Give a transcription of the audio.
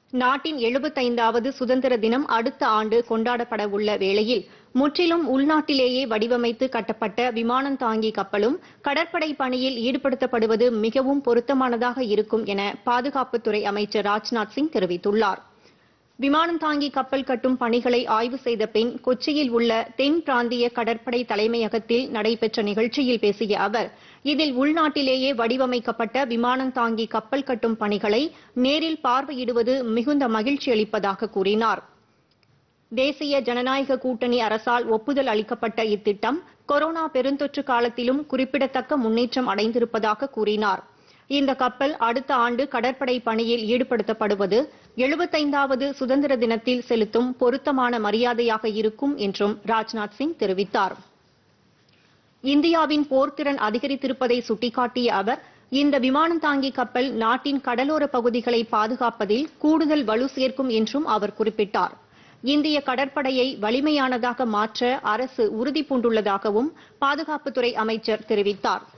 நாட்டின் எழுபத்தைந்தாவது சுதந்திர தினம் அடுத்த ஆண்டு கொண்டாடப்பட உள்ள வேளையில் முற்றிலும் உள்நாட்டிலேயே வடிவமைத்து கட்டப்பட்ட விமானம் தாங்கி கப்பலும் கடற்படை பணியில் ஈடுபடுத்தப்படுவது மிகவும் பொருத்தமானதாக இருக்கும் என பாதுகாப்புத்துறை அமைச்சர் ராஜ்நாத் சிங் தெரிவித்துள்ளார் விமானம் தாங்கி கப்பல் கட்டும் பணிகளை ஆய்வு செய்த பின் கொச்சியில் உள்ள தென் பிராந்திய கடற்படை தலைமையகத்தில் நடைபெற்ற நிகழ்ச்சியில் பேசிய அவர் இதில் உள்நாட்டிலேயே வடிவமைக்கப்பட்ட விமானம் தாங்கி கப்பல் கட்டும் பணிகளை நேரில் பார்வையிடுவது மிகுந்த மகிழ்ச்சி அளிப்பதாக கூறினார் தேசிய ஜனநாயக கூட்டணி அரசால் ஒப்புதல் அளிக்கப்பட்ட இத்திட்டம் கொரோனா பெருந்தொற்று காலத்திலும் குறிப்பிடத்தக்க முன்னேற்றம் அடைந்திருப்பதாக கூறினார் இந்த கப்பல் அடுத்த ஆண்டு கடற்படை பணியில் ஈடுபடுத்தப்படுவது எழுபத்தைந்தாவது சுதந்திர தினத்தில் செலுத்தும் பொருத்தமான மரியாதையாக இருக்கும் என்றும் ராஜ்நாத் சிங் தெரிவித்தார் இந்தியாவின் போர்த்திறன் அதிகரித்திருப்பதை சுட்டிக்காட்டிய அவர் இந்த விமானம் தாங்கி கப்பல் நாட்டின் கடலோர பகுதிகளை பாதுகாப்பதில் கூடுதல் வலு சேர்க்கும் என்றும் அவர் குறிப்பிட்டார் இந்திய கடற்படையை வலிமையானதாக மாற்ற அரசு உறுதி பூண்டுள்ளதாகவும் பாதுகாப்புத்துறை அமைச்சர் தெரிவித்தார்